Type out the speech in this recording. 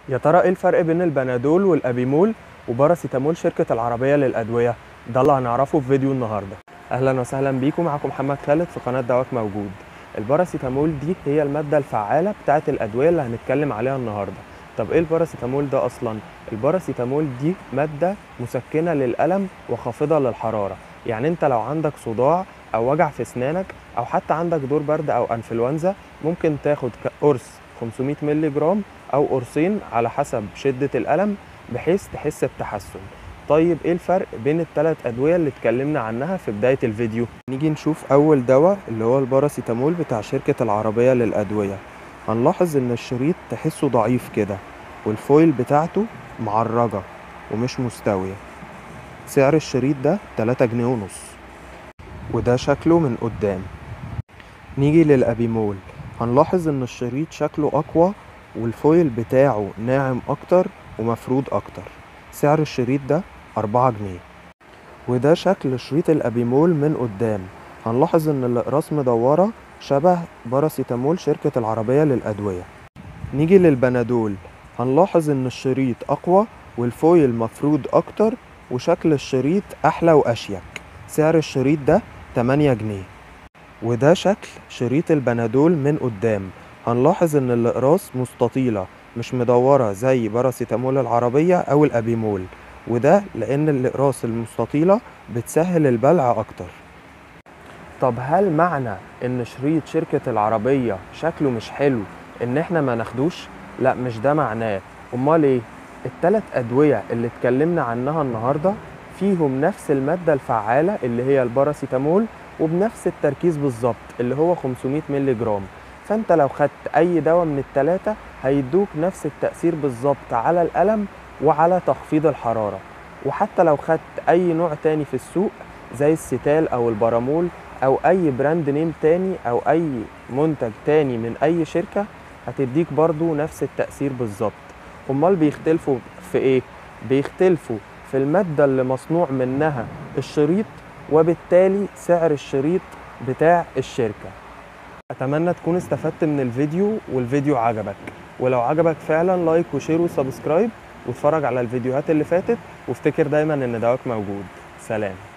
يا ترى ايه الفرق بين البنادول والابيمول وباراسيتامول شركة العربية للأدوية ده اللي هنعرفه في فيديو النهاردة أهلا وسهلا بيكم معاكم محمد خالد في قناة دواك موجود الباراسيتامول دي هي المادة الفعالة بتاعة الأدوية اللي هنتكلم عليها النهاردة طب ايه الباراسيتامول ده أصلا الباراسيتامول دي مادة مسكنة للألم وخافضة للحرارة يعني انت لو عندك صداع او وجع في اسنانك او حتى عندك دور برد او انفلونزا ممكن تاخد قرص 500 مللي جرام او قرصين على حسب شدة الألم بحيث تحس بتحسن طيب ايه الفرق بين الثلاث ادويه اللي اتكلمنا عنها في بدايه الفيديو نيجي نشوف اول دواء اللي هو الباراسيتامول بتاع شركه العربيه للادويه هنلاحظ ان الشريط تحسه ضعيف كده والفويل بتاعته معرجه ومش مستويه سعر الشريط ده 3 جنيه ونص وده شكله من قدام نيجي للابيمول هنلاحظ ان الشريط شكله اقوى والفويل بتاعه ناعم اكتر ومفرود اكتر سعر الشريط ده أربعة جنيه وده شكل شريط الأبيمول من قدام هنلاحظ إن الأقراص مدورة شبه باراسيتامول شركة العربية للأدوية نيجي للبنادول هنلاحظ إن الشريط أقوى والفويل مفرود أكتر وشكل الشريط أحلى وأشيك سعر الشريط ده 8 جنيه وده شكل شريط البنادول من قدام هنلاحظ إن الأقراص مستطيلة مش مدورة زي باراسيتامول العربية أو الأبيمول وده لأن الأقراص المستطيلة بتسهل البلع أكتر طب هل معنى إن شريط شركة العربية شكله مش حلو إن إحنا ما ناخدوش؟ لا مش ده معناه أمال إيه؟ التلات أدوية اللي اتكلمنا عنها النهاردة فيهم نفس المادة الفعالة اللي هي الباراسيتامول وبنفس التركيز بالظبط اللي هو 500 مللي جرام فانت لو خدت اي دواء من التلاتة هيدوك نفس التأثير بالظبط على الألم وعلى تخفيض الحرارة وحتى لو خدت اي نوع تاني في السوق زي الستال او البارامول او اي براند نيم تاني او اي منتج تاني من اي شركة هتديك برضو نفس التأثير بالظبط امال بيختلفوا في ايه بيختلفوا في المادة اللي مصنوع منها الشريط وبالتالي سعر الشريط بتاع الشركه اتمنى تكون استفدت من الفيديو والفيديو عجبك ولو عجبك فعلا لايك وشير وسبسكرايب واتفرج على الفيديوهات اللي فاتت وافتكر دايما ان دواك موجود سلام